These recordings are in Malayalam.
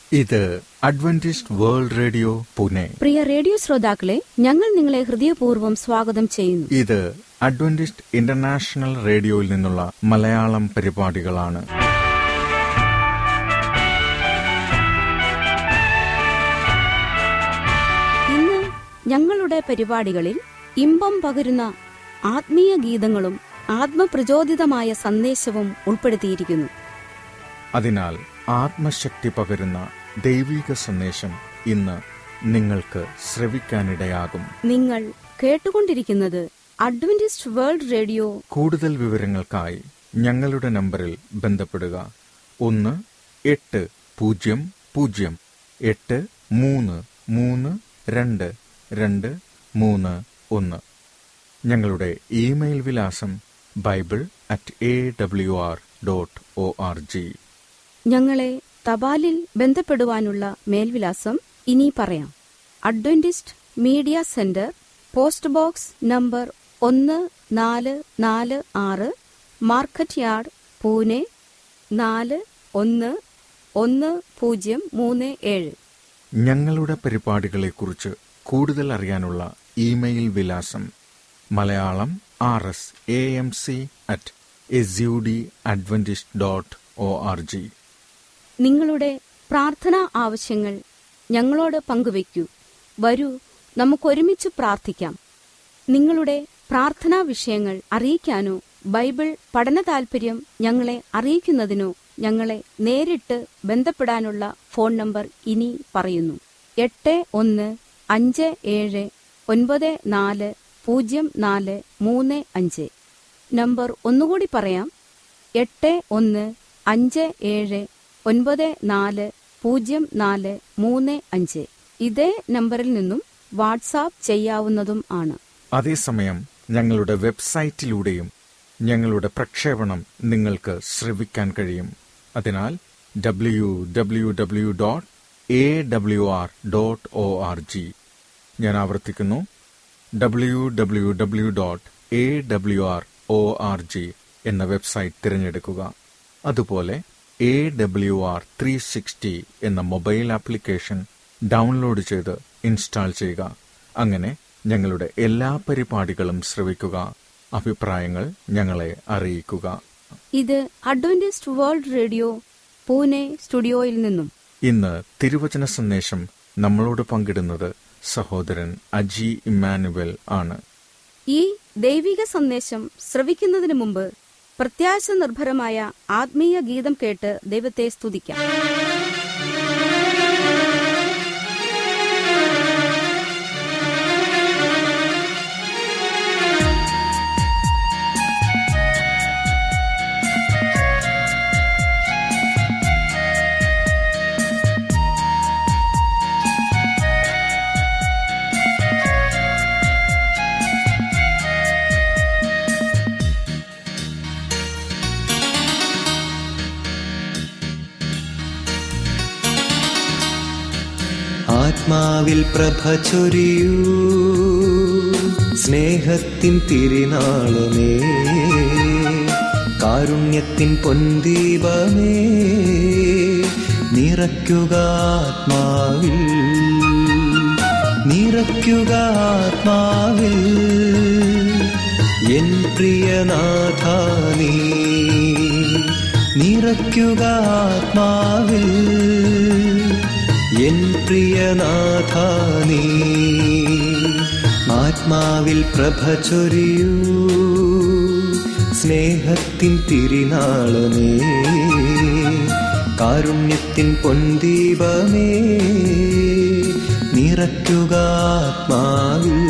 ഇത് അഡ്വന്റിസ്റ്റ് വേൾഡ് റേഡിയോ പുനെ പ്രിയ റേഡിയോ ശ്രോതാക്കളെ ഞങ്ങൾ നിങ്ങളെ ഹൃദയപൂർവ്വം സ്വാഗതം ചെയ്യുന്നു ഇത് അഡ്വന്റിസ്റ്റ് ഇന്റർനാഷണൽ റേഡിയോയിൽ നിന്നുള്ള മലയാളം പരിപാടികളാണ് ഇന്ന് ഞങ്ങളുടെ പരിപാടികളിൽ ഇമ്പം പകരുന്ന ആത്മീയ ഗീതങ്ങളും ആത്മപ്രചോദിതമായ സന്ദേശവും ഉൾപ്പെടുത്തിയിരിക്കുന്നു അതിനാൽ ആത്മശക്തി പകരുന്ന ദൈവിക സന്ദേശം ഇന്ന് നിങ്ങൾക്ക് ശ്രവിക്കാനിടയാകും നിങ്ങൾ കേട്ടുകൊണ്ടിരിക്കുന്നത് അഡ്വന്റിസ്റ്റ് വേൾഡ് റേഡിയോ കൂടുതൽ വിവരങ്ങൾക്കായി ഞങ്ങളുടെ നമ്പറിൽ ബന്ധപ്പെടുക ഒന്ന് എട്ട് പൂജ്യം പൂജ്യം എട്ട് മൂന്ന് മൂന്ന് രണ്ട് രണ്ട് മൂന്ന് ഒന്ന് ഞങ്ങളുടെ ഇമെയിൽ വിലാസം Bible at A W R dot O R G ഞങ്ങളെ തപാലിൽ ബന്ധപ്പെടുവാനുള്ള മേൽവിലാസം ഇനി പറയാം Adventist media centre post box number ഒന്ന് നാല് നാല് ആറ് മാർക്കറ്റ് യാർഡ് പൂനെ നാല് ഒന്ന് ഒന്ന് പൂജ്യം മൂന്ന് ഏഴ് ഞങ്ങളുടെ പരിപാടികളെക്കുറിച്ച് കൂടുതൽ അറിയാനുള്ള ഇമെയിൽ വിലാസം Malayalam R S A M C at S U D Adventist dot O R G നിങ്ങളുടെ പ്രാർത്ഥനാ ആവശ്യങ്ങൾ ഞങ്ങളോട് പങ്കുവയ്ക്കൂ വരൂ നമുക്കൊരുമിച്ച് പ്രാർത്ഥിക്കാം നിങ്ങളുടെ പ്രാർത്ഥനാ വിഷയങ്ങൾ അറിയിക്കാനോ ബൈബിൾ പഠന താൽപര്യം ഞങ്ങളെ അറിയിക്കുന്നതിനോ ഞങ്ങളെ നേരിട്ട് ബന്ധപ്പെടാനുള്ള ഫോൺ നമ്പർ ഇനി പറയുന്നു എട്ട് ഒന്ന് അഞ്ച് ഏഴ് ഒൻപത് നാല് പൂജ്യം നാല് മൂന്ന് അഞ്ച് നമ്പർ ഒന്നുകൂടി പറയാം എട്ട് ഒന്ന് അഞ്ച് ഏഴ് ഒൻപത് നാല് പൂജ്യം നാല് മൂന്ന് അഞ്ച് ഇതേ നമ്പറിൽ നിന്നും വാട്സാപ്പ് ചെയ്യാവുന്നതും ആണ് അതേസമയം ഞങ്ങളുടെ വെബ്സൈറ്റിലൂടെയും ഞങ്ങളുടെ പ്രക്ഷേപണം നിങ്ങൾക്ക് ശ്രവിക്കാൻ കഴിയും അതിനാൽ W W W dot A W R dot O R G ഞാൻ ആവർത്തിക്കുന്നു W W W dot A W R O R G എന്ന വെബ്സൈറ്റ് തിരഞ്ഞെടുക്കുക അതുപോലെ A W R three sixty എന്ന മൊബൈൽ ആപ്ലിക്കേഷൻ ഡൗൺലോഡ് ചെയ്ത് ഇൻസ്റ്റാൾ ചെയ്യുക അങ്ങനെ ഞങ്ങളുടെ എല്ലാ പരിപാടികളും ശ്രവിക്കുക അഭിപ്രായങ്ങൾ ഞങ്ങളെ അറിയിക്കുക ഇത് അഡ്വന്റിസ്റ്റ് വേൾഡ് റേഡിയോ പൂനെ സ്റ്റുഡിയോയിൽ നിന്നും ഇന്ന് തിരുവചന സന്ദേശം നമ്മളോട് പങ്കിടുന്നത് സഹോദരൻ അജി ഇമ്മാനുവൽ ആണ് ഈ ദൈവിക സന്ദേശം ശ്രവിക്കുന്നതിന് മുമ്പ് പ്രത്യാശ നിർഭരമായ ആത്മീയ ഗീതം കേട്ട് ദൈവത്തെ സ്തുതിക്കാം ആത്മാവിൽ പ്രഭ ചൊരിയൂ സ്നേഹത്തിൻ തിരുനാളമേ കാരുണ്യത്തിൻ പൊന്തീപമേ നിറയ്ക്കുക ആത്മാവിൽ നിറയ്ക്കുക ആത്മാവിൽ എൻ പ്രിയനാഥ നീ നിറയ്ക്കുക ആത്മാവിൽ എൻ പ്രിയനാഥ നീ ആത്മാവിൽ പ്രഭ ചൊരിയൂ സ്നേഹത്തിൻ തിരുനാളമേ കാരുണ്യത്തിൻ പൊന്തീപമേ നിറയ്ക്കുക ആത്മാവിൽ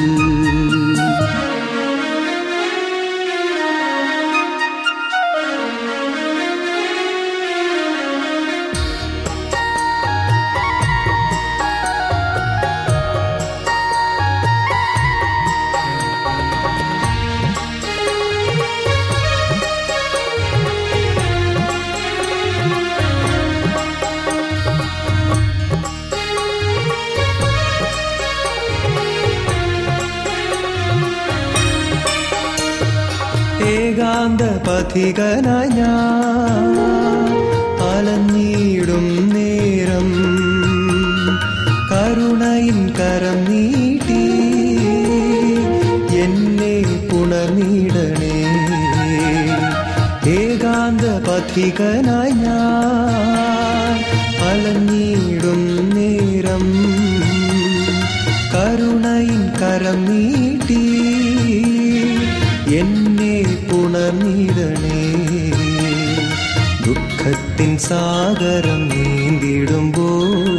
ഏകാന്ത പഥികനായി ഞാൻ അലഞ്ഞിടും നേരം കരം നീട്ടി എന്നെ പുണർന്നിടണേ ഏകാന്ത പഥികനായി ഞാൻ അലഞ്ഞിടും നേരം കരുണയിൻ കരം നീട്ടി എന്നെ പുണർന്നിടണേ ദുഃഖത്തിൻ സാഗരം നീന്തിടുമ്പോൾ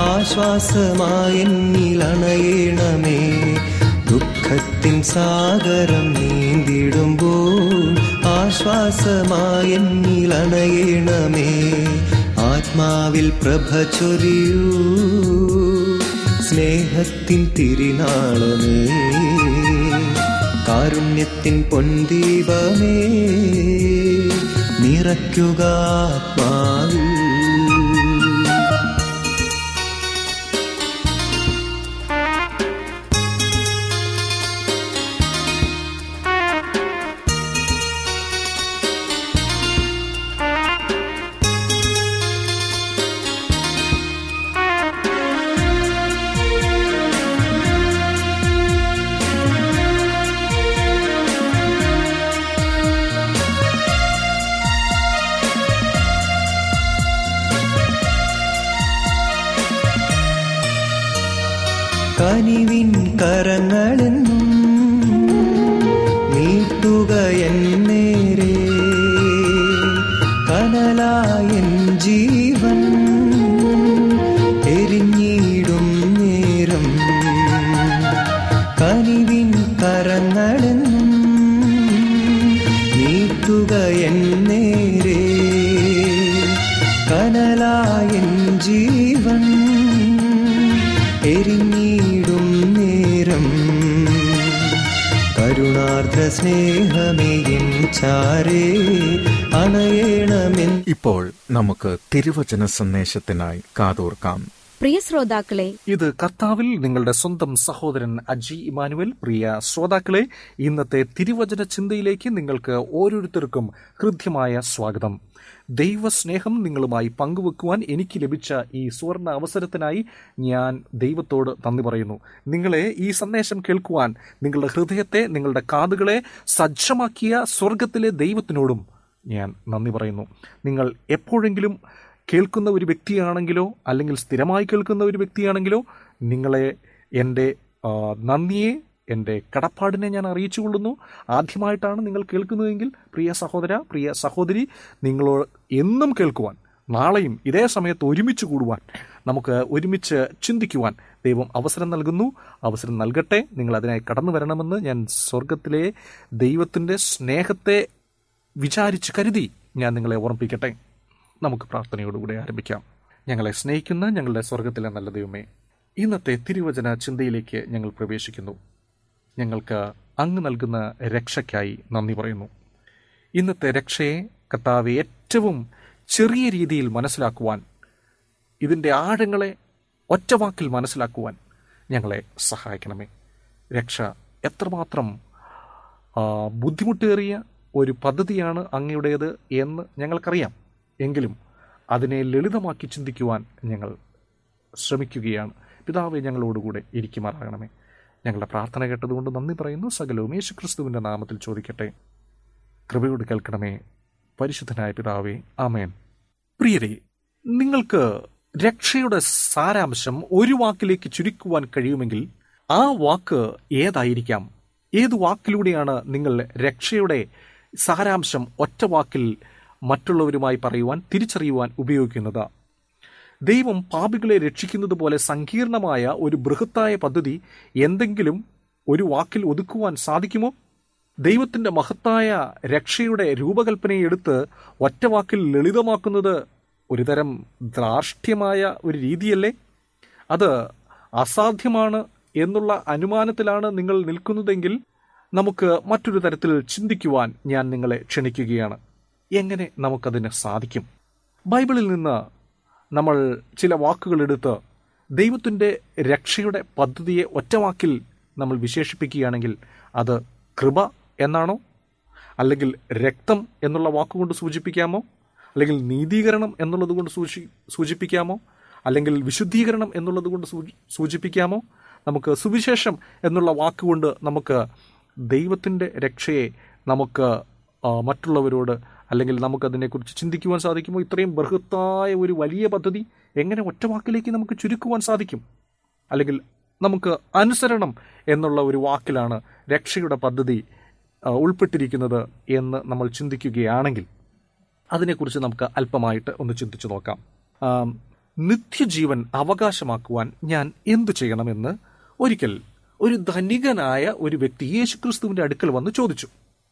ആശ്വാസമായെന്നിലണയണമേ ദുഃഖത്തിൻ സാഗരം നീന്തിടുമ്പോൾ ആശ്വാസമായെന്നിലണയണമേ ആത്മാവിൽ പ്രഭ ചൊരിയൂ സ്നേഹത്തിൻ തിരിനാളമേ കാരുണ്യത്തിൻ പൊൻദീപമേ നിറയ്ക്കുക ആത്മാവിൽ കനിവിൻ കരങ്ങളെന്നും നീട്ടുക എന്നേരെ കനലായൻ ജീവൻ എരിഞ്ഞിടും നേരം കനിവിൻ കരങ്ങളെന്നും നീട്ടുക എന്നേരെ കനലായൻ ജീവൻ എരിഞ്ഞിടും നേരം കരുണാർദ്ര സ്നേഹമേയും ചാരേ അണയണമെന്ന് ഇപ്പോൾ നമുക്ക് തിരുവചന സന്ദേശത്തിനായി കാതോർക്കാം പ്രിയ ശ്രോതാക്കളെ ഇത് കർത്താവിൽ നിങ്ങളുടെ സ്വന്തം സഹോദരൻ അജി ഇമാനുവൽ പ്രിയ ശ്രോതാക്കളെ ഇന്നത്തെ തിരുവചന ചിന്തയിലേക്ക് നിങ്ങൾക്ക് ഓരോരുത്തർക്കും ഹൃദ്യമായ സ്വാഗതം ദൈവസ്നേഹം നിങ്ങളുമായി പങ്കുവെക്കുവാൻ എനിക്ക് ലഭിച്ച ഈ സുവർണ അവസരത്തിനായി ഞാൻ ദൈവത്തോട് നന്ദി പറയുന്നു നിങ്ങളെ ഈ സന്ദേശം കേൾക്കുവാൻ നിങ്ങളുടെ ഹൃദയത്തെ നിങ്ങളുടെ കാതുകളെ സജ്ജമാക്കിയ സ്വർഗത്തിലെ ദൈവത്തിനോടും ഞാൻ നന്ദി പറയുന്നു നിങ്ങൾ എപ്പോഴെങ്കിലും കേൾക്കുന്ന ഒരു വ്യക്തിയാണെങ്കിലോ അല്ലെങ്കിൽ സ്ഥിരമായി കേൾക്കുന്ന ഒരു വ്യക്തിയാണെങ്കിലോ നിങ്ങളെ എൻ്റെ ആ, നന്ദിയെ എൻ്റെ കടപ്പാടിനെ ഞാൻ അറിയിച്ചു കൊള്ളുന്നു ആദ്യമായിട്ടാണ് നിങ്ങൾ കേൾക്കുന്നതെങ്കിൽ പ്രിയ സഹോദര പ്രിയ സഹോദരി നിങ്ങളോട് എന്നും കേൾക്കുവാൻ നാളെയും ഇതേ സമയത്ത് ഒരുമിച്ച് കൂടുവാൻ നമുക്ക് ഒരുമിച്ച് ചിന്തിക്കുവാൻ ദൈവം അവസരം നൽകുന്നു അവസരം നൽകട്ടെ നിങ്ങൾ അതിനായി കടന്നു വരണമെന്ന് ഞാൻ സ്വർഗത്തിലെ ദൈവത്തിൻ്റെ സ്നേഹത്തെ വിചാരിച്ച് കരുതി ഞാൻ നിങ്ങളെ ഓർമ്മിപ്പിക്കട്ടെ നമുക്ക് പ്രാർത്ഥനയോടുകൂടെ ആരംഭിക്കാം ഞങ്ങളെ സ്നേഹിക്കുന്ന ഞങ്ങളുടെ സ്വർഗത്തിലെ നല്ല ദൈവമേ ഇന്നത്തെ തിരുവചന ചിന്തയിലേക്ക് ഞങ്ങൾ പ്രവേശിക്കുന്നു ഞങ്ങൾക്ക് അങ്ങ് നൽകുന്ന രക്ഷയ്ക്കായി നന്ദി പറയുന്നു ഇന്നത്തെ രക്ഷയെ കർത്താവ് ഏറ്റവും ചെറിയ രീതിയിൽ മനസ്സിലാക്കുവാൻ ഇതിൻ്റെ ആഴങ്ങളെ ഒറ്റവാക്കിൽ മനസ്സിലാക്കുവാൻ ഞങ്ങളെ സഹായിക്കണമേ രക്ഷ എത്രമാത്രം ആ, ബുദ്ധിമുട്ടേറിയ ഒരു പദ്ധതിയാണ് അങ്ങയുടേത് എന്ന് ഞങ്ങൾക്കറിയാം എങ്കിലും അതിനെ ലളിതമാക്കി ചിന്തിക്കുവാൻ ഞങ്ങൾ ശ്രമിക്കുകയാണ് പിതാവെ ഞങ്ങളോടുകൂടെ ഇരിക്കുമാറാകണമേ ഞങ്ങളുടെ പ്രാർത്ഥന കേട്ടതുകൊണ്ട് നന്ദി പറയുന്നു സകലവും യേശു ക്രിസ്തുവിൻ്റെ നാമത്തിൽ ചോദിക്കട്ടെ കൃപയോട് കേൾക്കണമേ പരിശുദ്ധനായ പിതാവേ ആമേൻ പ്രിയരെ നിങ്ങൾക്ക് രക്ഷയുടെ സാരാംശം ഒരു വാക്കിലേക്ക് ചുരുക്കുവാൻ കഴിയുമെങ്കിൽ ആ വാക്ക് ഏതായിരിക്കാം ഏത് വാക്കിലൂടെയാണ് നിങ്ങൾ രക്ഷയുടെ സാരാംശം ഒറ്റ വാക്കിൽ മറ്റുള്ളവരുമായി പറയുവാൻ തിരിച്ചറിയുവാൻ ഉപയോഗിക്കുന്നത് ദൈവം പാപികളെ രക്ഷിക്കുന്നത് പോലെ സങ്കീർണമായ ഒരു ബൃഹത്തായ പദ്ധതി എന്തെങ്കിലും ഒരു വാക്കിൽ ഒതുക്കുവാൻ സാധിക്കുമോ ദൈവത്തിന്റെ മഹത്തായ രക്ഷയുടെ രൂപകൽപ്പനയെ എടുത്ത് ഒറ്റ വാക്കിൽ ലളിതമാക്കുന്നത് ഒരുതരം ധാർഷ്ട്യമായ ഒരു രീതിയല്ലേ അത് അസാധ്യമാണ് എന്നുള്ള അനുമാനത്തിലാണ് നിങ്ങൾ നിൽക്കുന്നതെങ്കിൽ നമുക്ക് മറ്റൊരു തരത്തിൽ ചിന്തിക്കുവാൻ ഞാൻ നിങ്ങളെ ക്ഷണിക്കുകയാണ് എങ്ങനെ നമുക്കതിന് സാധിക്കും ബൈബിളിൽ നിന്ന് നമ്മൾ ചില വാക്കുകൾ എടുത്ത് ദൈവത്തിൻ്റെ രക്ഷയുടെ പദ്ധതിയെ ഒറ്റവാക്കിൽ നമ്മൾ വിശേഷിപ്പിക്കുകയാണെങ്കിൽ അത് കൃപ എന്നാണോ അല്ലെങ്കിൽ രക്തം എന്നുള്ള വാക്കുകൊണ്ട് സൂചിപ്പിക്കാമോ അല്ലെങ്കിൽ നീതീകരണം എന്നുള്ളത് കൊണ്ട് സൂചി സൂചിപ്പിക്കാമോ അല്ലെങ്കിൽ വിശുദ്ധീകരണം എന്നുള്ളത് കൊണ്ട് സൂചി- സൂചിപ്പിക്കാമോ നമുക്ക് സുവിശേഷം എന്നുള്ള വാക്കുകൊണ്ട് നമുക്ക് ദൈവത്തിൻ്റെ രക്ഷയെ നമുക്ക് ആ, മറ്റുള്ളവരോട് അല്ലെങ്കിൽ നമുക്കതിനെക്കുറിച്ച് ചിന്തിക്കുവാൻ സാധിക്കുമോ ഇത്രയും ബൃഹത്തായ ഒരു വലിയ പദ്ധതി എങ്ങനെ ഒറ്റ വാക്കിലേക്ക് നമുക്ക് ചുരുക്കുവാൻ സാധിക്കും അല്ലെങ്കിൽ നമുക്ക് അനുസരണം എന്നുള്ള ഒരു വാക്കിലാണ് രക്ഷയുടെ പദ്ധതി ആ, ഉൾപ്പെട്ടിരിക്കുന്നത് എന്ന് നമ്മൾ ചിന്തിക്കുകയാണെങ്കിൽ അതിനെക്കുറിച്ച് നമുക്ക് അല്പമായിട്ട് ഒന്ന് ചിന്തിച്ചു നോക്കാം ആം, നിത്യജീവൻ അവകാശമാക്കുവാൻ ഞാൻ എന്തു ചെയ്യണമെന്ന് ഒരിക്കൽ ഒരു ധനികനായ ഒരു വ്യക്തി യേശുക്രിസ്തുവിന്റെ അടുക്കൽ വന്ന് ചോദിച്ചു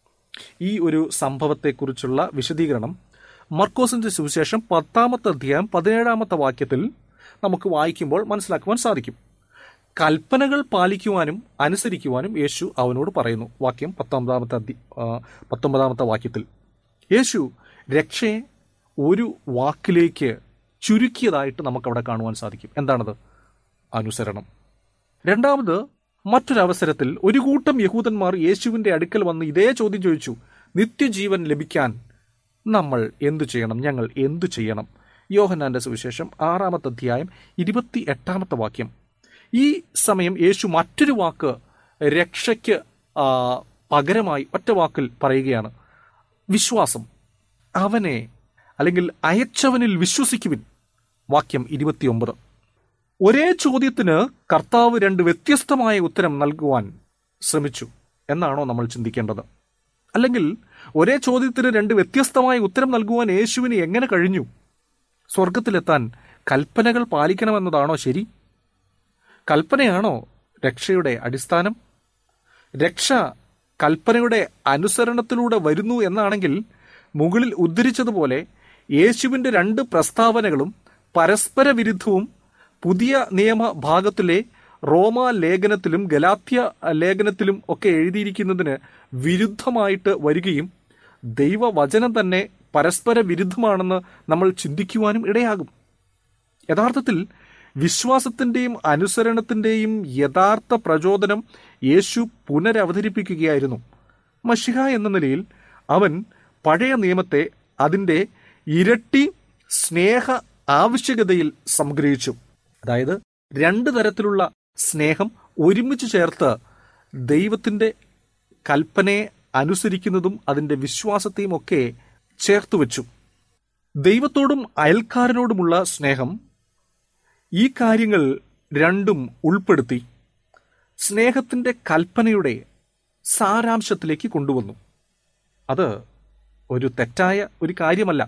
ഈ ഒരു സംഭവത്തെക്കുറിച്ചുള്ള വിശദീകരണം മർക്കോസിന്റെ സുവിശേഷം പത്താമത്തെ അധ്യായം പതിനേഴാമത്തെ വാക്യത്തിൽ നമുക്ക് വായിക്കുമ്പോൾ മനസ്സിലാക്കുവാൻ സാധിക്കും കൽപ്പനകൾ പാലിക്കുവാനും അനുസരിക്കുവാനും യേശു അവനോട് പറയുന്നു വാക്യം പത്തൊമ്പതാമത്തെ അധ്യ- ആ, പത്തൊമ്പതാമത്തെ വാക്യത്തിൽ യേശു രക്ഷയെ ഒരു വാക്കിലേക്ക് ചുരുക്കിയതായിട്ട് നമുക്കവിടെ കാണുവാൻ സാധിക്കും എന്താണത് അനുസരണം രണ്ടാമത് മറ്റൊരവസരത്തിൽ ഒരു കൂട്ടം യഹൂദന്മാർ യേശുവിന്റെ അടുക്കൽ വന്ന് ഇതേ ചോദ്യം ചോദിച്ചു നിത്യജീവൻ ലഭിക്കാൻ നമ്മൾ എന്തു ചെയ്യണം ഞങ്ങൾ എന്തു ചെയ്യണം യോഹന്നാന്റെ സുവിശേഷം ആറാമത്തെ അധ്യായം ഇരുപത്തി എട്ടാമത്തെ വാക്യം ഈ സമയം യേശു മറ്റൊരു വാക്ക് രക്ഷയ്ക്ക് ആ, പകരമായി ഒറ്റ വാക്കിൽ പറയുകയാണ് വിശ്വാസം അവനെ അല്ലെങ്കിൽ അയച്ചവനിൽ വിശ്വസിക്കുവിൻ വാക്യം ഇരുപത്തിയൊമ്പത് ഒരേ ചോദ്യത്തിന് കർത്താവ് രണ്ട് വ്യത്യസ്തമായ ഉത്തരം നൽകുവാൻ ശ്രമിച്ചു എന്നാണോ നമ്മൾ ചിന്തിക്കേണ്ടത് അല്ലെങ്കിൽ ഒരേ ചോദ്യത്തിന് രണ്ട് വ്യത്യസ്തമായ ഉത്തരം നൽകുവാൻ യേശുവിന് എങ്ങനെ കഴിഞ്ഞു സ്വർഗത്തിലെത്താൻ കൽപ്പനകൾ പാലിക്കണമെന്നതാണോ ശരി കൽപ്പനയാണോ രക്ഷയുടെ അടിസ്ഥാനം രക്ഷ കൽപ്പനയുടെ അനുസരണത്തിലൂടെ വരുന്നു എന്നാണെങ്കിൽ മുകളിൽ ഉദ്ധരിച്ചതുപോലെ യേശുവിന്റെ രണ്ട് പ്രസ്താവനകളും പരസ്പര വിരുദ്ധവും പുതിയ നിയമ ഭാഗത്തിലെ റോമ ലേഖനത്തിലും ഗലാത്യ ലേഖനത്തിലും ഒക്കെ എഴുതിയിരിക്കുന്നതിന് വിരുദ്ധമായിട്ട് വരികയും ദൈവവചനം തന്നെ പരസ്പര വിരുദ്ധമാണെന്ന് നമ്മൾ ചിന്തിക്കുവാനും ഇടയാകും യഥാർത്ഥത്തിൽ വിശ്വാസത്തിന്റെയും അനുസരണത്തിന്റെയും യഥാർത്ഥ പ്രചോദനം യേശു പുനരവതരിപ്പിക്കുകയായിരുന്നു മഷിഹ എന്ന നിലയിൽ അവൻ പഴയ നിയമത്തെ അതിൻ്റെ ഇരട്ടി സ്നേഹ ആവശ്യകതയിൽ സംഗ്രഹിച്ചു അതായത് രണ്ട് തരത്തിലുള്ള സ്നേഹം ഒരുമിച്ച് ചേർത്ത് ദൈവത്തിൻ്റെ കൽപ്പനയെ അനുസരിക്കുന്നതും അതിൻ്റെ വിശ്വാസത്തെയും ഒക്കെ ചേർത്ത് വെച്ചു ദൈവത്തോടും അയൽക്കാരനോടുമുള്ള സ്നേഹം ഈ കാര്യങ്ങൾ രണ്ടും ഉൾപ്പെടുത്തി സ്നേഹത്തിൻ്റെ കൽപ്പനയുടെ സാരാംശത്തിലേക്ക് കൊണ്ടുവന്നു അത് ഒരു തെറ്റായ ഒരു കാര്യമല്ല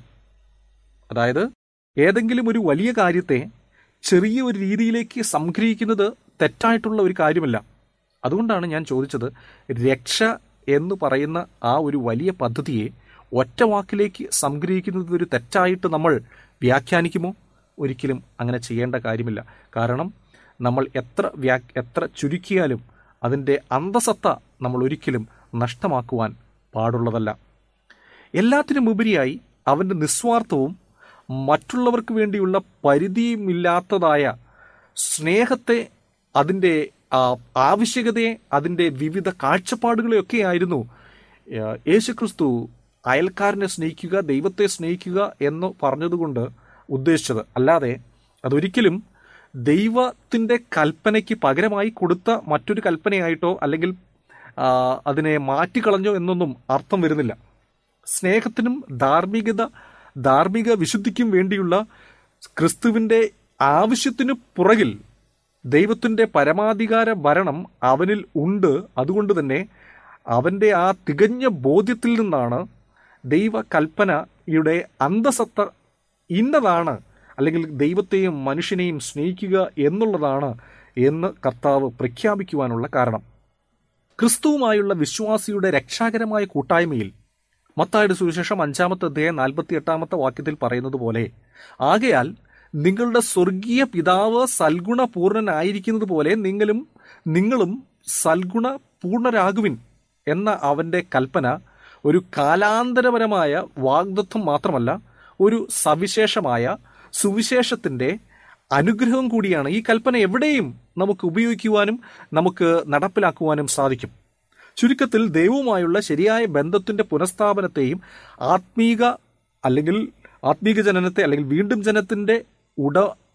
അതായത് ഏതെങ്കിലും ഒരു വലിയ കാര്യത്തെ ചെറിയ ഒരു രീതിയിലേക്ക് സംഗ്രഹിക്കുന്നത് തെറ്റായിട്ടുള്ള ഒരു കാര്യമല്ല അതുകൊണ്ടാണ് ഞാൻ ചോദിച്ചത് രക്ഷ എന്ന് പറയുന്ന ആ ഒരു വലിയ പദ്ധതിയെ ഒറ്റ വാക്കിലേക്ക് സംഗ്രഹിക്കുന്നത് ഒരു തെറ്റായിട്ട് നമ്മൾ വ്യാഖ്യാനിക്കുമോ ഒരിക്കലും അങ്ങനെ ചെയ്യേണ്ട കാര്യമില്ല കാരണം നമ്മൾ എത്ര വ്യാ എത്ര ചുരുക്കിയാലും അതിൻ്റെ അന്തസത്ത നമ്മൾ ഒരിക്കലും നഷ്ടമാക്കുവാൻ പാടുള്ളതല്ല എല്ലാത്തിനും ഉപരിയായി അവൻ്റെ നിസ്വാർത്ഥവും മറ്റുള്ളവർക്ക് വേണ്ടിയുള്ള പരിധിയുമില്ലാത്തതായ സ്നേഹത്തെ അതിൻ്റെ ആ, ആവശ്യകതയെ അതിൻ്റെ വിവിധ കാഴ്ചപ്പാടുകളെയൊക്കെ ആയിരുന്നു ആ, യേശുക്രിസ്തു അയൽക്കാരനെ സ്നേഹിക്കുക ദൈവത്തെ സ്നേഹിക്കുക എന്ന് പറഞ്ഞതുകൊണ്ട് ഉദ്ദേശിച്ചത് അല്ലാതെ അതൊരിക്കലും ദൈവത്തിൻ്റെ കൽപ്പനയ്ക്ക് പകരമായി കൊടുത്ത മറ്റൊരു കൽപ്പനയായിട്ടോ അല്ലെങ്കിൽ ആ, അതിനെ മാറ്റിക്കളഞ്ഞോ എന്നൊന്നും അർത്ഥം വരുന്നില്ല സ്നേഹത്തിനും ധാർമ്മികത ധാർമ്മിക വിശുദ്ധിക്കും വേണ്ടിയുള്ള ക്രിസ്തുവിൻ്റെ ആവശ്യത്തിനു പുറകിൽ ദൈവത്തിൻ്റെ പരമാധികാര ഭരണം അവനിൽ ഉണ്ട് അതുകൊണ്ട് തന്നെ അവൻ്റെ ആ തികഞ്ഞ ബോധ്യത്തിൽ നിന്നാണ് ദൈവ കൽപ്പനയുടെ അന്തസത്ത ഇന്നതാണ് അല്ലെങ്കിൽ ദൈവത്തെയും മനുഷ്യനെയും സ്നേഹിക്കുക എന്നുള്ളതാണ് എന്ന് കർത്താവ് പ്രഖ്യാപിക്കുവാനുള്ള കാരണം ക്രിസ്തുവുമായുള്ള വിശ്വാസിയുടെ രക്ഷാകരമായ കൂട്ടായ്മയിൽ മത്തായുടെ സുവിശേഷം അഞ്ചാമത്തെ അധ്യായം നാൽപ്പത്തി എട്ടാമത്തെ വാക്യത്തിൽ പറയുന്നത് പോലെ ആകയാൽ നിങ്ങളുടെ സ്വർഗീയ പിതാവ് സൽഗുണ പൂർണ്ണനായിരിക്കുന്നത് പോലെ നിങ്ങളും നിങ്ങളും സൽഗുണ പൂർണ്ണരാകുവിൻ എന്ന അവന്റെ കൽപ്പന ഒരു കാലാന്തരപരമായ വാഗ്ദത്വം മാത്രമല്ല ഒരു സവിശേഷമായ സുവിശേഷത്തിന്റെ അനുഗ്രഹം കൂടിയാണ് ഈ കൽപ്പന എവിടെയും നമുക്ക് ഉപയോഗിക്കുവാനും നമുക്ക് നടപ്പിലാക്കുവാനും സാധിക്കും ചുരുക്കത്തിൽ ദൈവവുമായുള്ള ശരിയായ ബന്ധത്തിന്റെ പുനഃസ്ഥാപനത്തെയും ആത്മീക അല്ലെങ്കിൽ ആത്മീക ജനനത്തെ അല്ലെങ്കിൽ വീണ്ടും ജനത്തിന്റെ ഉട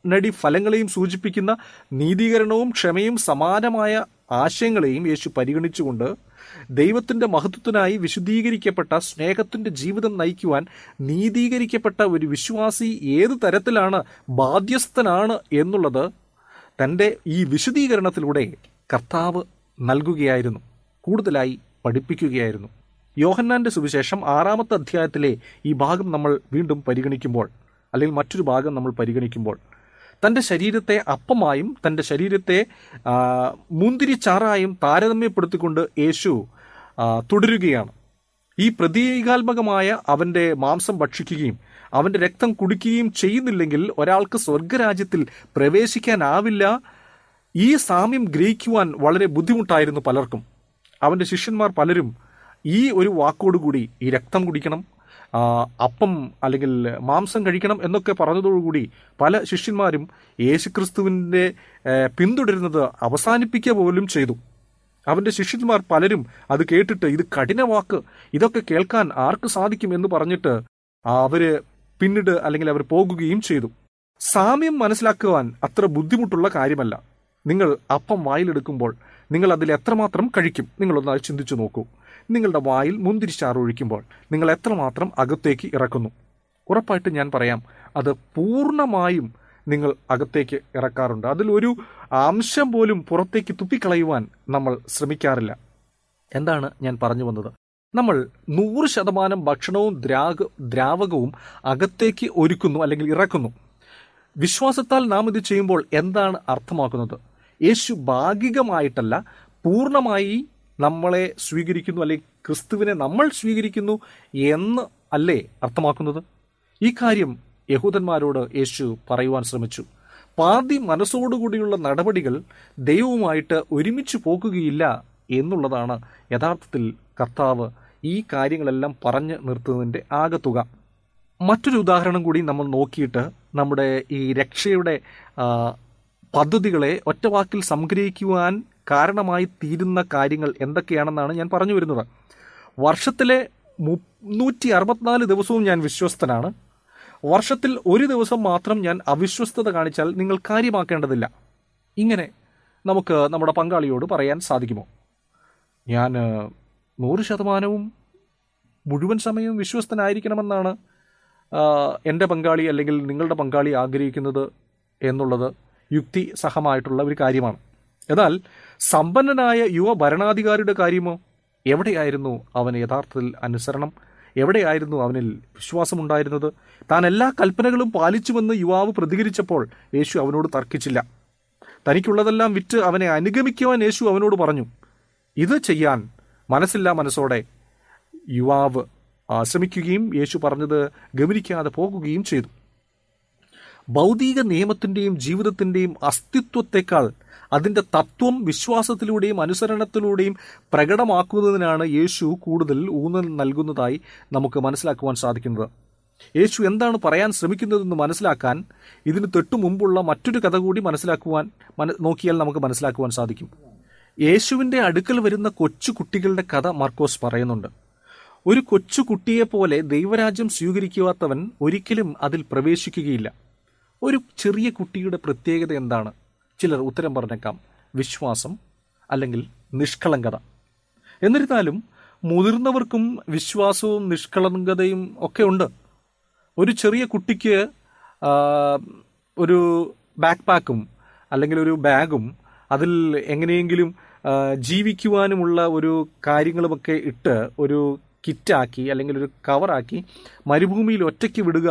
ഉടനടി ഫലങ്ങളെയും സൂചിപ്പിക്കുന്ന നീതീകരണവും ക്ഷമയും സമാനമായ ആശയങ്ങളെയും യേശു പരിഗണിച്ചുകൊണ്ട് ദൈവത്തിന്റെ മഹത്വത്തിനായി വിശുദ്ധീകരിക്കപ്പെട്ട സ്നേഹത്തിന്റെ ജീവിതം നയിക്കുവാൻ നീതീകരിക്കപ്പെട്ട ഒരു വിശ്വാസി ഏത് തരത്തിലാണ് ബാധ്യസ്ഥനാണ് എന്നുള്ളത് തൻ്റെ ഈ വിശദീകരണത്തിലൂടെ കർത്താവ് നൽകുകയായിരുന്നു കൂടുതലായി പഠിപ്പിക്കുകയായിരുന്നു യോഹന്നാന്റെ സുവിശേഷം ആറാമത്തെ അധ്യായത്തിലെ ഈ ഭാഗം നമ്മൾ വീണ്ടും പരിഗണിക്കുമ്പോൾ അല്ലെങ്കിൽ മറ്റൊരു ഭാഗം നമ്മൾ പരിഗണിക്കുമ്പോൾ തൻ്റെ ശരീരത്തെ അപ്പമായും തൻ്റെ ശരീരത്തെ ആ, മുന്തിരിച്ചാറായും താരതമ്യപ്പെടുത്തിക്കൊണ്ട് യേശു ആ, തുടരുകയാണ് ഈ പ്രതീകാത്മകമായ അവന്റെ മാംസം ഭക്ഷിക്കുകയും അവന്റെ രക്തം കുടിക്കുകയും ചെയ്യുന്നില്ലെങ്കിൽ ഒരാൾക്ക് സ്വർഗരാജ്യത്തിൽ പ്രവേശിക്കാനാവില്ല ഈ സാമ്യം ഗ്രഹിക്കുവാൻ വളരെ ബുദ്ധിമുട്ടായിരുന്നു പലർക്കും അവന്റെ ശിഷ്യന്മാർ പലരും ഈ ഒരു വാക്കോടുകൂടി ഈ രക്തം കുടിക്കണം ആ, അപ്പം അല്ലെങ്കിൽ മാംസം കഴിക്കണം എന്നൊക്കെ പറഞ്ഞതോടുകൂടി പല ശിഷ്യന്മാരും യേശുക്രിസ്തുവിൻ്റെ ഏഹ്, പിന്തുടരുന്നത് അവസാനിപ്പിക്കുക പോലും ചെയ്തു അവന്റെ ശിഷ്യന്മാർ പലരും അത് കേട്ടിട്ട് ഇത് കഠിന വാക്ക് ഇതൊക്കെ കേൾക്കാൻ ആർക്ക് സാധിക്കും എന്ന് പറഞ്ഞിട്ട് അവര് പിന്നീട് അല്ലെങ്കിൽ അവർ പോകുകയും ചെയ്തു സാമ്യം മനസ്സിലാക്കുവാൻ അത്ര ബുദ്ധിമുട്ടുള്ള കാര്യമല്ല നിങ്ങൾ അപ്പം വായിലെടുക്കുമ്പോൾ നിങ്ങൾ അതിൽ എത്രമാത്രം കഴിക്കും നിങ്ങളൊന്ന് അത് ചിന്തിച്ചു നോക്കൂ നിങ്ങളുടെ വായിൽ മുന്തിരിച്ചാറ് ഒഴിക്കുമ്പോൾ നിങ്ങൾ എത്രമാത്രം അകത്തേക്ക് ഇറക്കുന്നു ഉറപ്പായിട്ട് ഞാൻ പറയാം അത് പൂർണ്ണമായും നിങ്ങൾ അകത്തേക്ക് ഇറക്കാറുണ്ട് അതിലൊരു അംശം പോലും പുറത്തേക്ക് തുപ്പിക്കളയുവാൻ നമ്മൾ ശ്രമിക്കാറില്ല എന്താണ് ഞാൻ പറഞ്ഞു വന്നത് നമ്മൾ നൂറ് ശതമാനം ഭക്ഷണവും ദ്രാഗ ദ്രാവകവും അകത്തേക്ക് ഒരുക്കുന്നു അല്ലെങ്കിൽ ഇറക്കുന്നു വിശ്വാസത്താൽ നാം ഇത് ചെയ്യുമ്പോൾ എന്താണ് അർത്ഥമാക്കുന്നത് യേശു ഭാഗികമായിട്ടല്ല പൂർണ്ണമായി നമ്മളെ സ്വീകരിക്കുന്നു അല്ലെങ്കിൽ ക്രിസ്തുവിനെ നമ്മൾ സ്വീകരിക്കുന്നു എന്ന് അല്ലേ അർത്ഥമാക്കുന്നത് ഈ കാര്യം യഹൂദന്മാരോട് യേശു പറയുവാൻ ശ്രമിച്ചു പാതി മനസ്സോടുകൂടിയുള്ള നടപടികൾ ദൈവവുമായിട്ട് ഒരുമിച്ച് പോകുകയില്ല എന്നുള്ളതാണ് യഥാർത്ഥത്തിൽ കർത്താവ് ഈ കാര്യങ്ങളെല്ലാം പറഞ്ഞു നിർത്തുന്നതിൻ്റെ ആകത്തുക മറ്റൊരു ഉദാഹരണം കൂടി നമ്മൾ നോക്കിയിട്ട് നമ്മുടെ ഈ രക്ഷയുടെ ആ, പദ്ധതികളെ ഒറ്റവാക്കിൽ സംഗ്രഹിക്കുവാൻ കാരണമായി തീരുന്ന കാര്യങ്ങൾ എന്തൊക്കെയാണെന്നാണ് ഞാൻ പറഞ്ഞു വരുന്നത് വർഷത്തിലെ മുന്നൂറ്റി അറുപത്തിനാല് ദിവസവും ഞാൻ വിശ്വസ്തനാണ് വർഷത്തിൽ ഒരു ദിവസം മാത്രം ഞാൻ അവിശ്വസ്തത കാണിച്ചാൽ നിങ്ങൾ കാര്യമാക്കേണ്ടതില്ല ഇങ്ങനെ നമുക്ക് നമ്മുടെ പങ്കാളിയോട് പറയാൻ സാധിക്കുമോ ഞാൻ ആ, നൂറ് ശതമാനവും മുഴുവൻ സമയവും വിശ്വസ്തനായിരിക്കണമെന്നാണ് ആ, എൻ്റെ പങ്കാളി അല്ലെങ്കിൽ നിങ്ങളുടെ പങ്കാളി ആഗ്രഹിക്കുന്നത് എന്നുള്ളത് യുക്തിസഹമായിട്ടുള്ള ഒരു കാര്യമാണ് എന്നാൽ സമ്പന്നനായ യുവ ഭരണാധികാരിയുടെ കാര്യമോ എവിടെയായിരുന്നു അവന് യഥാർത്ഥത്തിൽ അനുസരണം എവിടെയായിരുന്നു അവനിൽ വിശ്വാസമുണ്ടായിരുന്നത് താൻ എല്ലാ കൽപ്പനകളും പാലിച്ചുവെന്ന് യുവാവ് പ്രതികരിച്ചപ്പോൾ യേശു അവനോട് തർക്കിച്ചില്ല തനിക്കുള്ളതെല്ലാം വിറ്റ് അവനെ അനുഗമിക്കുവാൻ യേശു അവനോട് പറഞ്ഞു ഇത് ചെയ്യാൻ മനസ്സില്ലാ മനസ്സോടെ യുവാവ് ആ, ശ്രമിക്കുകയും യേശു പറഞ്ഞത് ഗമനിക്കാതെ പോകുകയും ചെയ്തു ഭൗതിക നിയമത്തിന്റെയും ജീവിതത്തിന്റെയും അസ്തിത്വത്തെക്കാൾ അതിന്റെ തത്വം വിശ്വാസത്തിലൂടെയും അനുസരണത്തിലൂടെയും പ്രകടമാക്കുന്നതിനാണ് യേശു കൂടുതൽ ഊന്നൽ നൽകുന്നതായി നമുക്ക് മനസ്സിലാക്കുവാൻ സാധിക്കുന്നത് യേശു എന്താണ് പറയാൻ ശ്രമിക്കുന്നതെന്ന് മനസ്സിലാക്കാൻ ഇതിന് തൊട്ടു മുമ്പുള്ള മറ്റൊരു കഥ കൂടി മനസ്സിലാക്കുവാൻ മന- നോക്കിയാൽ നമുക്ക് മനസ്സിലാക്കുവാൻ സാധിക്കും യേശുവിന്റെ അടുക്കൽ വരുന്ന കൊച്ചു കുട്ടികളുടെ കഥ മാർക്കോസ് പറയുന്നുണ്ട് ഒരു കൊച്ചു കുട്ടിയെ പോലെ ദൈവരാജ്യം സ്വീകരിക്കാത്തവൻ ഒരിക്കലും അതിൽ പ്രവേശിക്കുകയില്ല ഒരു ചെറിയ കുട്ടിയുടെ പ്രത്യേകത എന്താണ് ചിലർ ഉത്തരം പറഞ്ഞേക്കാം വിശ്വാസം അല്ലെങ്കിൽ നിഷ്കളങ്കത എന്നിരുന്നാലും മുതിർന്നവർക്കും വിശ്വാസവും നിഷ്കളങ്കതയും ഒക്കെ ഉണ്ട് ഒരു ചെറിയ കുട്ടിക്ക് ആ, ഒരു ബാക്ക് പാക്കും അല്ലെങ്കിൽ ഒരു ബാഗും അതിൽ എങ്ങനെയെങ്കിലും ആ, ജീവിക്കുവാനുമുള്ള ഒരു കാര്യങ്ങളുമൊക്കെ ഇട്ട് ഒരു കിറ്റാക്കി അല്ലെങ്കിൽ ഒരു കവറാക്കി മരുഭൂമിയിൽ ഒറ്റയ്ക്ക് വിടുക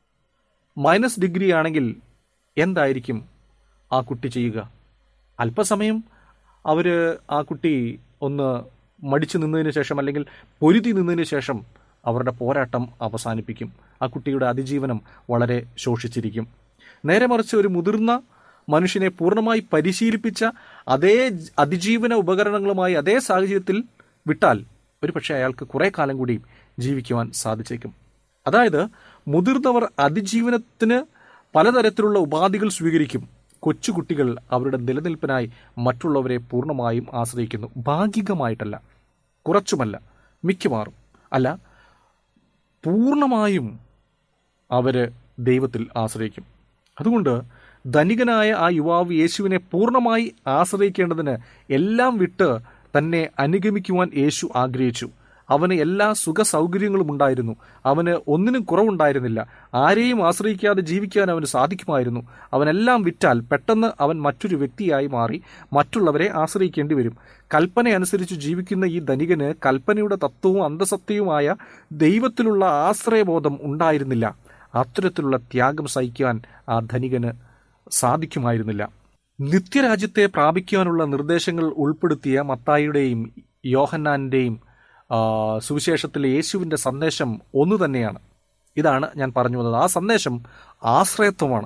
മൈനസ് ഡിഗ്രി ആണെങ്കിൽ എന്തായിരിക്കും ആ കുട്ടി ചെയ്യുക അല്പസമയം അവർ ആ കുട്ടി ഒന്ന് മടിച്ചു നിന്നതിന് ശേഷം അല്ലെങ്കിൽ പൊരുതി നിന്നതിന് ശേഷം അവരുടെ പോരാട്ടം അവസാനിപ്പിക്കും ആ കുട്ടിയുടെ അതിജീവനം വളരെ ശോഷിച്ചിരിക്കും നേരെ മറിച്ച് ഒരു മുതിർന്ന മനുഷ്യനെ പൂർണ്ണമായി പരിശീലിപ്പിച്ച അതേ ജ- അതിജീവന ഉപകരണങ്ങളുമായി അതേ സാഹചര്യത്തിൽ വിട്ടാൽ ഒരുപക്ഷെ അയാൾക്ക് കുറെ കാലം കൂടി ജീവിക്കുവാൻ സാധിച്ചേക്കും അതായത് മുതിർന്നവർ അതിജീവനത്തിന് പലതരത്തിലുള്ള ഉപാധികൾ സ്വീകരിക്കും കൊച്ചുകുട്ടികൾ അവരുടെ നിലനിൽപ്പിനായി മറ്റുള്ളവരെ പൂർണ്ണമായും ആശ്രയിക്കുന്നു ഭാഗികമായിട്ടല്ല കുറച്ചുമല്ല മിക്കവാറും അല്ല പൂർണ്ണമായും അവര് ദൈവത്തിൽ ആശ്രയിക്കും അതുകൊണ്ട് ധനികനായ ആ യുവാവ് യേശുവിനെ പൂർണ്ണമായി ആശ്രയിക്കേണ്ടതിന് എല്ലാം വിട്ട് തന്നെ അനുഗമിക്കുവാൻ യേശു ആഗ്രഹിച്ചു അവന് എല്ലാ സുഖ സൗകര്യങ്ങളും ഉണ്ടായിരുന്നു അവന് ഒന്നിനും കുറവുണ്ടായിരുന്നില്ല ആരെയും ആശ്രയിക്കാതെ ജീവിക്കാൻ അവന് സാധിക്കുമായിരുന്നു അവനെല്ലാം വിറ്റാൽ പെട്ടെന്ന് അവൻ മറ്റൊരു വ്യക്തിയായി മാറി മറ്റുള്ളവരെ ആശ്രയിക്കേണ്ടി വരും കൽപ്പന അനുസരിച്ച് ജീവിക്കുന്ന ഈ ധനികന് കൽപ്പനയുടെ തത്വവും അന്തസത്യവുമായ ദൈവത്തിലുള്ള ആശ്രയബോധം ഉണ്ടായിരുന്നില്ല അത്തരത്തിലുള്ള ത്യാഗം സഹിക്കാൻ ആ ധനികന് സാധിക്കുമായിരുന്നില്ല നിത്യരാജ്യത്തെ പ്രാപിക്കുവാനുള്ള നിർദ്ദേശങ്ങൾ ഉൾപ്പെടുത്തിയ മത്തായിയുടെയും യോഹന്നാന്റെയും ആ, സുവിശേഷത്തിലെ യേശുവിന്റെ സന്ദേശം ഒന്നു തന്നെയാണ് ഇതാണ് ഞാൻ പറഞ്ഞു വന്നത് ആ സന്ദേശം ആശ്രയത്വമാണ്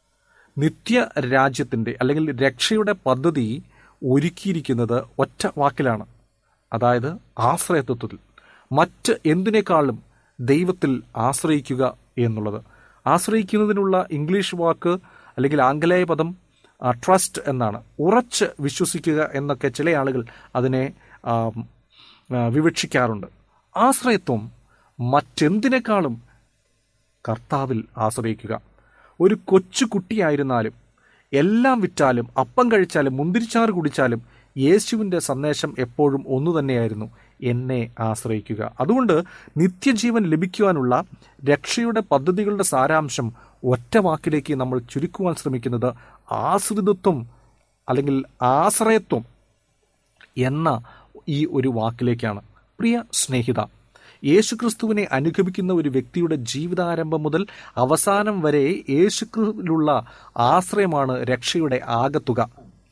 നിത്യ രാജ്യത്തിന്റെ അല്ലെങ്കിൽ രക്ഷയുടെ പദ്ധതി ഒരുക്കിയിരിക്കുന്നത് ഒറ്റ വാക്കിലാണ് അതായത് ആശ്രയത്വത്തിൽ മറ്റ് എന്തിനേക്കാളും ദൈവത്തിൽ ആശ്രയിക്കുക എന്നുള്ളത് ആശ്രയിക്കുന്നതിനുള്ള ഇംഗ്ലീഷ് വാക്ക് അല്ലെങ്കിൽ ആംഗലേയ പദം ട്രസ്റ്റ് എന്നാണ് ഉറച്ച് വിശ്വസിക്കുക എന്നൊക്കെ ചില ആളുകൾ അതിനെ ആ, ആ, വിവക്ഷിക്കാറുണ്ട് ആശ്രയത്വം മറ്റെന്തിനേക്കാളും കർത്താവിൽ ആശ്രയിക്കുക ഒരു കൊച്ചു കുട്ടിയായിരുന്നാലും എല്ലാം വിറ്റാലും അപ്പം കഴിച്ചാലും മുന്തിരിച്ചാറ് കുടിച്ചാലും യേശുവിൻ്റെ സന്ദേശം എപ്പോഴും ഒന്നു തന്നെയായിരുന്നു എന്നെ ആശ്രയിക്കുക അതുകൊണ്ട് നിത്യജീവൻ ലഭിക്കുവാനുള്ള രക്ഷയുടെ പദ്ധതികളുടെ സാരാംശം ഒറ്റ വാക്കിലേക്ക് നമ്മൾ ചുരുക്കുവാൻ ശ്രമിക്കുന്നത് ആശ്രിതത്വം അല്ലെങ്കിൽ ആശ്രയത്വം എന്ന ഈ ഒരു വാക്കിലേക്കാണ് പ്രിയ സ്നേഹിത യേശുക്രിസ്തുവിനെ അനുഗമിക്കുന്ന ഒരു വ്യക്തിയുടെ ജീവിതാരംഭം മുതൽ അവസാനം വരെ യേശുക്രിസ്തുവിലുള്ള ആശ്രയമാണ് രക്ഷയുടെ ആകത്തുക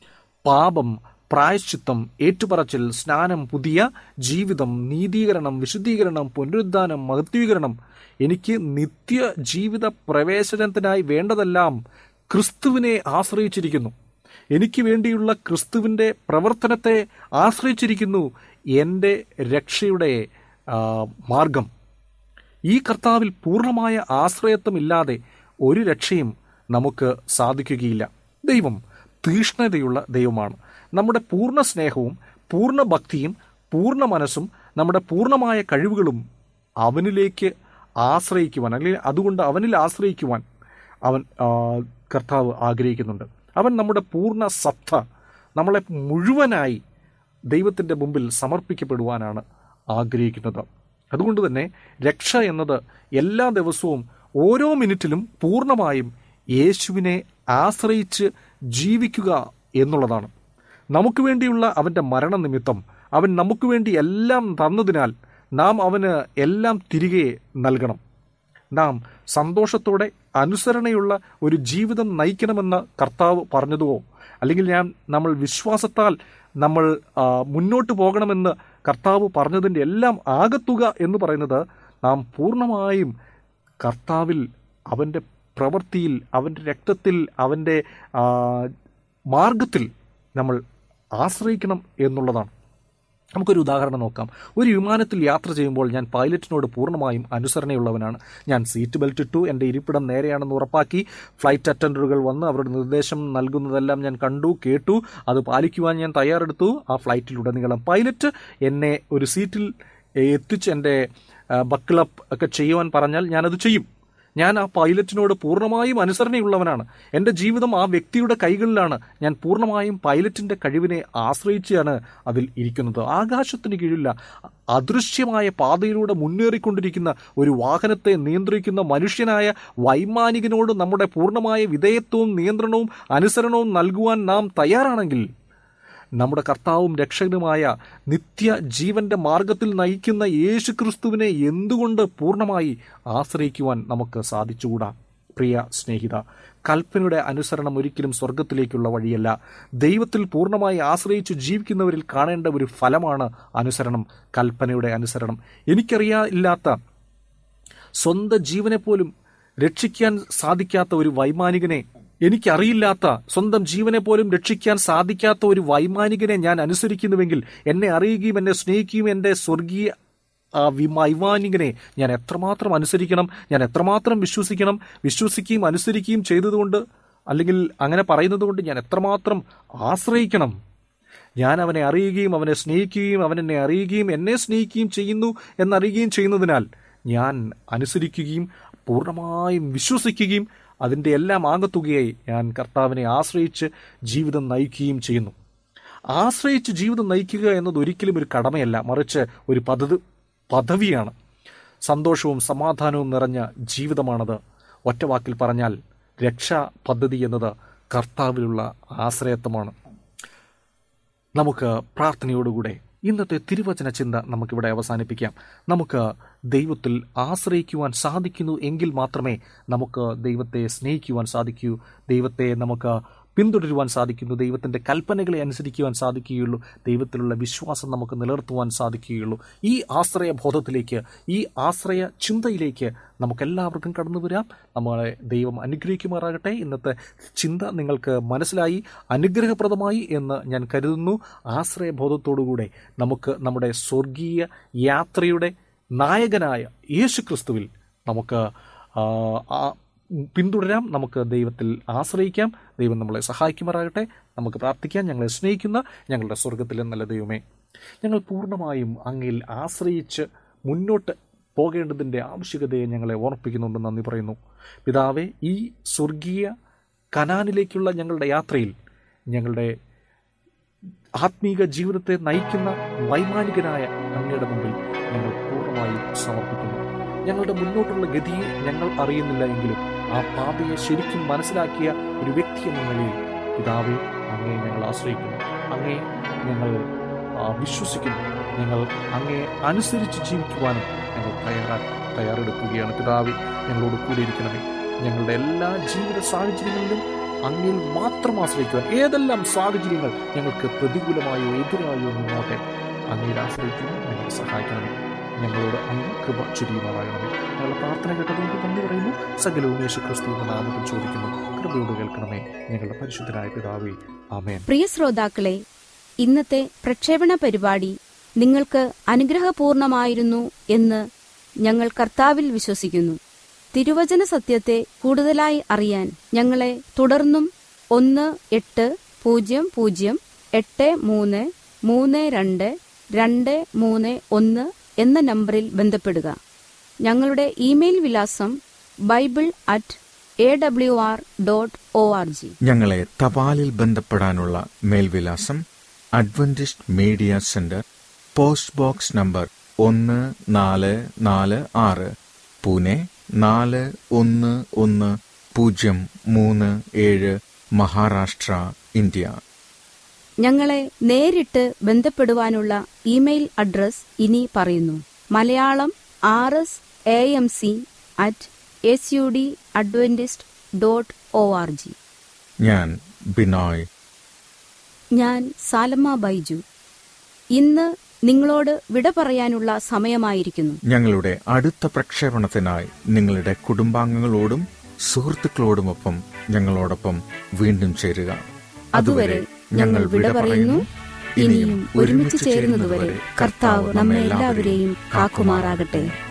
പാപം പ്രായശ്ചിത്തം ഏറ്റുപറച്ചിൽ സ്നാനം പുതിയ ജീവിതം നീതീകരണം വിശുദ്ധീകരണം പുനരുദ്ധാനം മഹത്വീകരണം എനിക്ക് നിത്യ ജീവിത പ്രവേശനത്തിനായി വേണ്ടതെല്ലാം ക്രിസ്തുവിനെ ആശ്രയിച്ചിരിക്കുന്നു എനിക്ക് വേണ്ടിയുള്ള ക്രിസ്തുവിൻ്റെ പ്രവർത്തനത്തെ ആശ്രയിച്ചിരിക്കുന്നു എൻ്റെ രക്ഷയുടെ ആ, മാർഗം ഈ കർത്താവിൽ പൂർണ്ണമായ ആശ്രയത്വമില്ലാതെ ഒരു രക്ഷയും നമുക്ക് സാധിക്കുകയില്ല ദൈവം തീഷ്ണതയുള്ള ദൈവമാണ് നമ്മുടെ പൂർണ്ണ സ്നേഹവും പൂർണ്ണ ഭക്തിയും പൂർണ്ണ മനസ്സും നമ്മുടെ പൂർണ്ണമായ കഴിവുകളും അവനിലേക്ക് ആശ്രയിക്കുവാൻ അല്ലെങ്കിൽ അതുകൊണ്ട് അവനിൽ ആശ്രയിക്കുവാൻ അവൻ ആ, കർത്താവ് ആഗ്രഹിക്കുന്നുണ്ട് അവൻ നമ്മുടെ പൂർണ്ണ സത്ത നമ്മളെ മുഴുവനായി ദൈവത്തിൻ്റെ മുമ്പിൽ സമർപ്പിക്കപ്പെടുവാനാണ് ആഗ്രഹിക്കുന്നത് അതുകൊണ്ട് തന്നെ രക്ഷ എന്നത് എല്ലാ ദിവസവും ഓരോ മിനിറ്റിലും പൂർണ്ണമായും യേശുവിനെ ആശ്രയിച്ച് ജീവിക്കുക എന്നുള്ളതാണ് നമുക്ക് വേണ്ടിയുള്ള അവൻ്റെ മരണനിമിത്തം അവൻ നമുക്ക് വേണ്ടി എല്ലാം തന്നതിനാൽ നാം അവന് എല്ലാം തിരികെ നൽകണം നാം സന്തോഷത്തോടെ അനുസരണയുള്ള ഒരു ജീവിതം നയിക്കണമെന്ന് കർത്താവ് പറഞ്ഞതുവോ അല്ലെങ്കിൽ ഞാൻ നമ്മൾ വിശ്വാസത്താൽ നമ്മൾ ആ, മുന്നോട്ട് പോകണമെന്ന് കർത്താവ് പറഞ്ഞതിൻ്റെ എല്ലാം ആകത്തുക എന്ന് പറയുന്നത് നാം പൂർണ്ണമായും കർത്താവിൽ അവൻ്റെ പ്രവൃത്തിയിൽ അവൻ്റെ രക്തത്തിൽ അവൻ്റെ ആ, മാർഗത്തിൽ നമ്മൾ ആശ്രയിക്കണം എന്നുള്ളതാണ് നമുക്കൊരു ഉദാഹരണം നോക്കാം ഒരു വിമാനത്തിൽ യാത്ര ചെയ്യുമ്പോൾ ഞാൻ പൈലറ്റിനോട് പൂർണ്ണമായും അനുസരണയുള്ളവനാണ് ഞാൻ സീറ്റ് ബെൽറ്റ് ഇട്ടു എൻ്റെ ഇരിപ്പിടം നേരെയാണെന്ന് ഉറപ്പാക്കി ഫ്ലൈറ്റ് അറ്റൻഡറുകൾ വന്ന് അവരുടെ നിർദ്ദേശം നൽകുന്നതെല്ലാം ഞാൻ കണ്ടു കേട്ടു അത് പാലിക്കുവാൻ ഞാൻ തയ്യാറെടുത്തു ആ ഫ്ലൈറ്റിലുടനീളം പൈലറ്റ് എന്നെ ഒരു സീറ്റിൽ എത്തിച്ച് എൻ്റെ ബക്കിളപ്പ് ഒക്കെ ചെയ്യുവാൻ പറഞ്ഞാൽ ഞാനത് ചെയ്യും ഞാൻ ആ പൈലറ്റിനോട് പൂർണ്ണമായും അനുസരണയുള്ളവനാണ് എൻ്റെ ജീവിതം ആ വ്യക്തിയുടെ കൈകളിലാണ് ഞാൻ പൂർണ്ണമായും പൈലറ്റിൻ്റെ കഴിവിനെ ആശ്രയിച്ചാണ് അതിൽ ഇരിക്കുന്നത് ആകാശത്തിന് കീഴില്ല അദൃശ്യമായ പാതയിലൂടെ മുന്നേറിക്കൊണ്ടിരിക്കുന്ന ഒരു വാഹനത്തെ നിയന്ത്രിക്കുന്ന മനുഷ്യനായ വൈമാനികനോട് നമ്മുടെ പൂർണ്ണമായ വിധേയത്വവും നിയന്ത്രണവും അനുസരണവും നൽകുവാൻ നാം തയ്യാറാണെങ്കിൽ നമ്മുടെ കർത്താവും രക്ഷകനുമായ നിത്യ ജീവന്റെ മാർഗത്തിൽ നയിക്കുന്ന യേശു ക്രിസ്തുവിനെ എന്തുകൊണ്ട് പൂർണ്ണമായി ആശ്രയിക്കുവാൻ നമുക്ക് സാധിച്ചുകൂടാ പ്രിയ സ്നേഹിത കൽപ്പനയുടെ അനുസരണം ഒരിക്കലും സ്വർഗത്തിലേക്കുള്ള വഴിയല്ല ദൈവത്തിൽ പൂർണ്ണമായി ആശ്രയിച്ചു ജീവിക്കുന്നവരിൽ കാണേണ്ട ഒരു ഫലമാണ് അനുസരണം കൽപ്പനയുടെ അനുസരണം എനിക്കറിയാനില്ലാത്ത സ്വന്തം ജീവനെ പോലും രക്ഷിക്കാൻ സാധിക്കാത്ത ഒരു വൈമാനികനെ എനിക്കറിയില്ലാത്ത സ്വന്തം ജീവനെ പോലും രക്ഷിക്കാൻ സാധിക്കാത്ത ഒരു വൈമാനികനെ ഞാൻ അനുസരിക്കുന്നുവെങ്കിൽ എന്നെ അറിയുകയും എന്നെ സ്നേഹിക്കുകയും എൻ്റെ സ്വർഗീയ ആ വി- വൈമാനികനെ ഞാൻ എത്രമാത്രം അനുസരിക്കണം ഞാൻ എത്രമാത്രം വിശ്വസിക്കണം വിശ്വസിക്കുകയും അനുസരിക്കുകയും ചെയ്തതുകൊണ്ട് അല്ലെങ്കിൽ അങ്ങനെ പറയുന്നത് കൊണ്ട് ഞാൻ എത്രമാത്രം ആശ്രയിക്കണം ഞാൻ അവനെ അറിയുകയും അവനെ സ്നേഹിക്കുകയും അവൻ എന്നെ അറിയുകയും എന്നെ സ്നേഹിക്കുകയും ചെയ്യുന്നു എന്നറിയുകയും ചെയ്യുന്നതിനാൽ ഞാൻ അനുസരിക്കുകയും പൂർണ്ണമായും വിശ്വസിക്കുകയും അതിൻ്റെ എല്ലാം ആകത്തുകയായി ഞാൻ കർത്താവിനെ ആശ്രയിച്ച് ജീവിതം നയിക്കുകയും ചെയ്യുന്നു ആശ്രയിച്ച് ജീവിതം നയിക്കുക എന്നത് ഒരിക്കലും ഒരു കടമയല്ല മറിച്ച് ഒരു പദ്ധതി പദവിയാണ് സന്തോഷവും സമാധാനവും നിറഞ്ഞ ജീവിതമാണത് ഒറ്റവാക്കിൽ പറഞ്ഞാൽ രക്ഷാ പദ്ധതി എന്നത് കർത്താവിലുള്ള ആശ്രയത്വമാണ് നമുക്ക് പ്രാർത്ഥനയോടുകൂടെ ഇന്നത്തെ തിരുവചന ചിന്ത നമുക്കിവിടെ അവസാനിപ്പിക്കാം നമുക്ക് ദൈവത്തിൽ ആശ്രയിക്കുവാൻ സാധിക്കുന്നു എങ്കിൽ മാത്രമേ നമുക്ക് ദൈവത്തെ സ്നേഹിക്കുവാൻ സാധിക്കൂ ദൈവത്തെ നമുക്ക് പിന്തുടരുവാൻ സാധിക്കുന്നു ദൈവത്തിൻ്റെ കൽപ്പനകളെ അനുസരിക്കുവാൻ സാധിക്കുകയുള്ളൂ ദൈവത്തിലുള്ള വിശ്വാസം നമുക്ക് നിലനിർത്തുവാൻ സാധിക്കുകയുള്ളൂ ഈ ആശ്രയ ബോധത്തിലേക്ക് ഈ ആശ്രയ ചിന്തയിലേക്ക് നമുക്കെല്ലാവർക്കും കടന്നു വരാം നമ്മളെ ദൈവം അനുഗ്രഹിക്കുമാറാകട്ടെ ഇന്നത്തെ ചിന്ത നിങ്ങൾക്ക് മനസ്സിലായി അനുഗ്രഹപ്രദമായി എന്ന് ഞാൻ കരുതുന്നു ആശ്രയബോധത്തോടുകൂടെ നമുക്ക് നമ്മുടെ സ്വർഗീയ യാത്രയുടെ നായകനായ യേശു ക്രിസ്തുവിൽ നമുക്ക് ആ, ആ പിന്തുടരാം നമുക്ക് ദൈവത്തിൽ ആശ്രയിക്കാം ദൈവം നമ്മളെ സഹായിക്കുമാറാകട്ടെ നമുക്ക് പ്രാർത്ഥിക്കാം ഞങ്ങളെ സ്നേഹിക്കുന്ന ഞങ്ങളുടെ സ്വർഗത്തിലെ നല്ല ദൈവമേ ഞങ്ങൾ പൂർണ്ണമായും അങ്ങയിൽ ആശ്രയിച്ച് മുന്നോട്ട് പോകേണ്ടതിൻ്റെ ആവശ്യകതയെ ഞങ്ങളെ ഓർപ്പിക്കുന്നുണ്ട് നന്ദി പറയുന്നു പിതാവെ ഈ സ്വർഗീയ കനാനിലേക്കുള്ള ഞങ്ങളുടെ യാത്രയിൽ ഞങ്ങളുടെ ആത്മീക ജീവിതത്തെ നയിക്കുന്ന വൈമാനികനായ അങ്ങയുടെ മുമ്പിൽ ഞങ്ങൾ പൂർണ്ണമായും സമർപ്പിക്കുന്നു ഞങ്ങളുടെ മുന്നോട്ടുള്ള ഗതിയെ ഞങ്ങൾ അറിയുന്നില്ല എങ്കിലും ആ പാതയെ ശരിക്കും മനസ്സിലാക്കിയ ഒരു വ്യക്തി എന്ന നിലയിൽ പിതാവെ അങ്ങയെ ഞങ്ങൾ ആശ്രയിക്കുന്നു അങ്ങയെ ഞങ്ങൾ ആ, വിശ്വസിക്കുന്നു ഞങ്ങൾ അങ്ങയെ അനുസരിച്ച് ജീവിക്കുവാനും ഞങ്ങൾ തയ്യാറാ തയ്യാറെടുക്കുകയാണ് പിതാവെ ഞങ്ങളോട് കൂടിയിരിക്കണമേ ഞങ്ങളുടെ എല്ലാ ജീവിത സാഹചര്യങ്ങളിലും അങ്ങിൽ മാത്രം ആശ്രയിക്കുവാൻ ഏതെല്ലാം സാഹചര്യങ്ങൾ ഞങ്ങൾക്ക് പ്രതികൂലമായോ എതിരായോ നിന്നോട്ടെ അങ്ങയിൽ ആശ്രയിക്കുവാൻ ഞങ്ങളെ സഹായിക്കണമേ ഞങ്ങളോട് അങ്ങ് കൃപ ചുരിയുമാറാകണമേ ഞങ്ങളുടെ പ്രാർത്ഥന കേട്ടതിന് നന്ദി പറയുന്നു സകലവും യേശു ക്രിസ്തുവിന്റെ നാമത്തിൽ ചോദിക്കുന്നു കൃപയോട് കേൾക്കണമേ ഞങ്ങളുടെ പരിശുദ്ധനായ പിതാവേ ആമേൻ പ്രിയ ശ്രോതാക്കളെ ഇന്നത്തെ പ്രക്ഷേപണ പരിപാടി നിങ്ങൾക്ക് അനുഗ്രഹപൂർണമായിരുന്നു എന്ന് ഞങ്ങൾ കർത്താവിൽ വിശ്വസിക്കുന്നു തിരുവചന സത്യത്തെ കൂടുതലായി അറിയാൻ ഞങ്ങളെ തുടർന്നും ഒന്ന് എട്ട് പൂജ്യം പൂജ്യം എട്ട് മൂന്ന് മൂന്ന് രണ്ട് രണ്ട് മൂന്ന് ഒന്ന് എന്ന നമ്പറിൽ ബന്ധപ്പെടുക ഞങ്ങളുടെ ഇമെയിൽ വിലാസം Bible at A W R dot O R G ഞങ്ങളെ തപാലിൽ ബന്ധപ്പെടാനുള്ള മേൽവിലാസം Adventist media centre post box number ഒന്ന് നാല് നാല് ആറ് പൂനെ നാല് ഒന്ന് ഒന്ന് പൂജ്യം മൂന്ന് ഏഴ് മഹാരാഷ്ട്ര ഇന്ത്യ ഞങ്ങളെ നേരിട്ട് ബന്ധപ്പെടുവാനുള്ള ഇമെയിൽ അഡ്രസ് ഇനി പറയുന്നു Malayalam R S A M C at S U D Adventist dot O R G ഞാൻ ബിനോയ് ഞാൻ സാലമ്മ ബൈജു ഇന്ന് നിങ്ങളോട് വിട പറയാനുള്ള സമയമായിരിക്കുന്നു ഞങ്ങളുടെ അടുത്ത പ്രക്ഷേപണത്തിനായി നിങ്ങളുടെ കുടുംബാംഗങ്ങളോടും സുഹൃത്തുക്കളോടുമൊപ്പം ഞങ്ങളോടൊപ്പം വീണ്ടും ചേരുക അതുവരെ ഞങ്ങൾ വിട പറയുന്നു ഇനിയും ഒരുമിച്ച് ചേരുന്നതുവരെ കർത്താവ് നമ്മെ എല്ലാവരെയും കാക്കുമാറാകട്ടെ